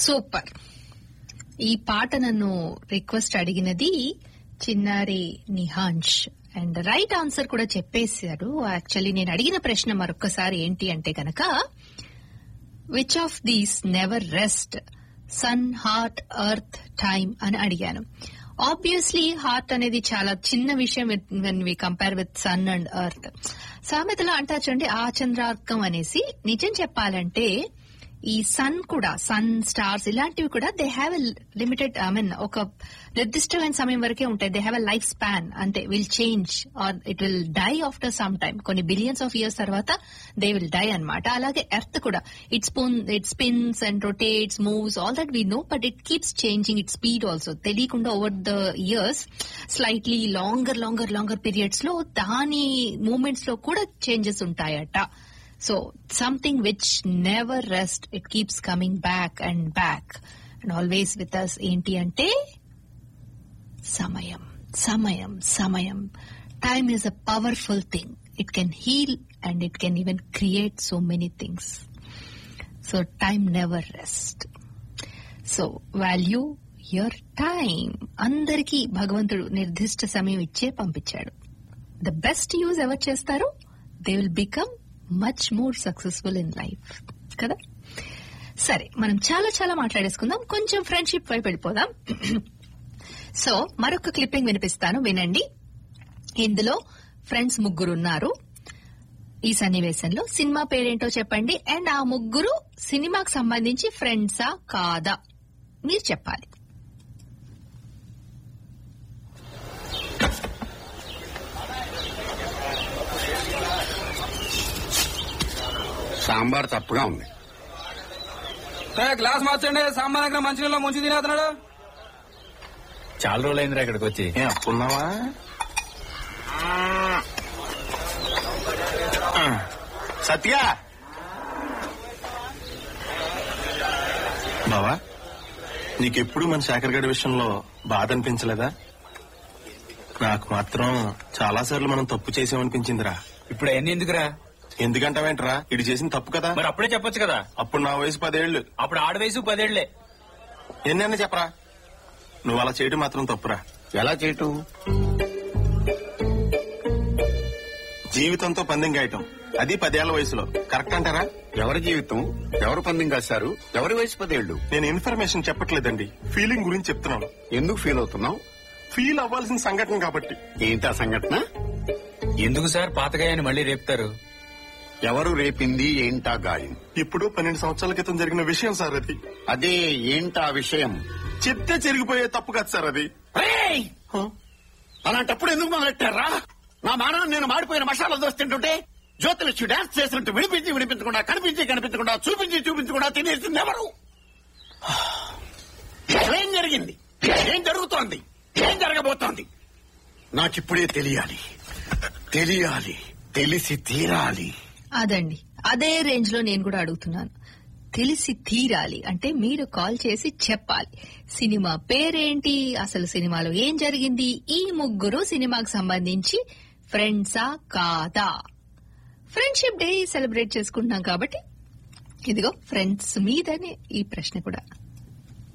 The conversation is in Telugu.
సూపర్ ఈ పాట నన్ను రిక్వెస్ట్ అడిగినది చిన్నారి నిహాంష్ అండ్ రైట్ ఆన్సర్ కూడా చెప్పేశారు యాక్చువల్లీ నేను అడిగిన ప్రశ్న మరొకసారి ఏంటి అంటే కనుక which of these never rest sun heart earth time అని అడిగాను ఆబ్వియస్లీ హార్ట్ అనేది చాలా చిన్న విషయం when we compare with sun and earth సామెతలో అంటారు చూడండి ఆ చంద్రార్కం అనేసి నిజం చెప్పాలంటే ఈ సన్ కూడా సన్ స్టార్స్ ఇలాంటివి కూడా they have a limited I mean ఒక నిర్దిష్టమైన సమయం వరకే ఉంటాయి they have a life span అంతే will change or it will die after some time కొన్ని బిలియన్స్ ఆఫ్ ఇయర్స్ తర్వాత దే విల్ డై అనమాట అలాగే ఎర్త్ కూడా it spoon it spins and rotates moves all that we know but it keeps changing it speed also తెలియకుండా over the years slightly longer longer longer periods లో దాని మూమెంట్స్ లో కూడా చేంజెస్ ఉంటాయట so something which never rest it keeps coming back and back and always with us ఏంటి అంటే సమయం సమయం సమయం time is a powerful thing it can heal and it can even create so many things so time never rest so value your time అందరికీ భగవంతుడు నిర్దిష్ట సమయం ఇచ్చే పంపించాడు ద బెస్ట్ యూజ్ ఎవరు చేస్తారు they will become much more successful in life కదా సరే మనం చాలా చాలా మాట్లాడేసుకుందాం కొంచెం ఫ్రెండ్షిప్ వైపు వెళ్ళిపోదాం సో మరొక క్లిప్పింగ్ వినిపిస్తాను వినండి ఇందులో ఫ్రెండ్స్ ముగ్గురు ఉన్నారు ఈ సన్నివేశంలో సినిమా పేరేంటో చెప్పండి అండ్ ఆ ముగ్గురు సినిమాకి సంబంధించి ఫ్రెండ్సా కాదా మీరు చెప్పాలి సాంబార్ తప్పుగా ఉంది గ్లాస్ మార్చండి సాంబార్ ఎక్కడ మంచినీళ్ళలో ముంచి తినేస్తున్నాడు చాలా రోజులైందిరా ఇక్కడికి వచ్చి ఏ అప్పున్నావా సత్య బావా నీకెప్పుడు మన శేఖర్ గడి విషయంలో బాధ అనిపించలేదా నాకు మాత్రం చాలా సార్లు మనం తప్పు చేసామనిపించిందిరా ఇప్పుడు అవన్నీ ఎందుకురా ఎందుకంటావేంట్రా ఇటు చేసిన తప్పు కదా మరి అప్పుడే చెప్పొచ్చు కదా అప్పుడు నా వయసు పదేళ్లు అప్పుడు ఆడ వయసు పదేళ్లే ఎన్నైనా చెప్పరా నువ్వు అలా చేయడం మాత్రం తప్పురా ఎలా చేయటం జీవితంతో పందెం గాయటం అది పదేళ్ల వయసులో కరెక్ట్ అంటారా ఎవరి జీవితం ఎవరు పందెం కాశారు ఎవరి వయసు పదేళ్లు నేను ఇన్ఫర్మేషన్ చెప్పట్లేదండి ఫీలింగ్ గురించి చెప్తున్నాను ఎందుకు ఫీల్ అవుతున్నావు ఫీల్ అవ్వాల్సిన సంఘటన కాబట్టి ఏంటా సంఘటన ఎందుకు సార్ పాతగాయని మళ్ళీ రేపుతారు ఎవరు రేపింది ఏంటా గాయం ఇప్పుడు పన్నెండు సంవత్సరాల క్రితం జరిగిన విషయం సార్ అది అదే ఏంటా విషయం చెప్తే చెరిగిపోయే తప్పు కాదు సార్ అది రేయ్! అలాంటప్పుడు ఎందుకు మొదలెట్టారా నా మానవం నేను మాడిపోయిన మసాలా దోశ తింటుంటే జ్యోతిలక్ష్మి డాన్స్ చేసినట్టు వినిపించి వినిపించకుండా కనిపించి కనిపించకుండా చూపించి చూపించకుండా తినేసింది ఎవరు ఏం జరిగింది ఏం జరుగుతోంది ఏం జరగబోతోంది నాకిప్పుడే తెలియాలి తెలియాలి తెలిసి తీరాలి అదండి అదే రేంజ్ లో నేను కూడా అడుగుతున్నాను తెలిసి తీరాలి అంటే మీరు కాల్ చేసి చెప్పాలి సినిమా పేరేంటి అసలు సినిమాలో ఏం జరిగింది ఈ ముగ్గురు సినిమాకి సంబంధించి ఫ్రెండ్సా కాదా ఫ్రెండ్షిప్ డే సెలబ్రేట్ చేసుకుంటున్నాం కాబట్టి ఇదిగో ఫ్రెండ్స్ మీదనే ఈ ప్రశ్న కూడా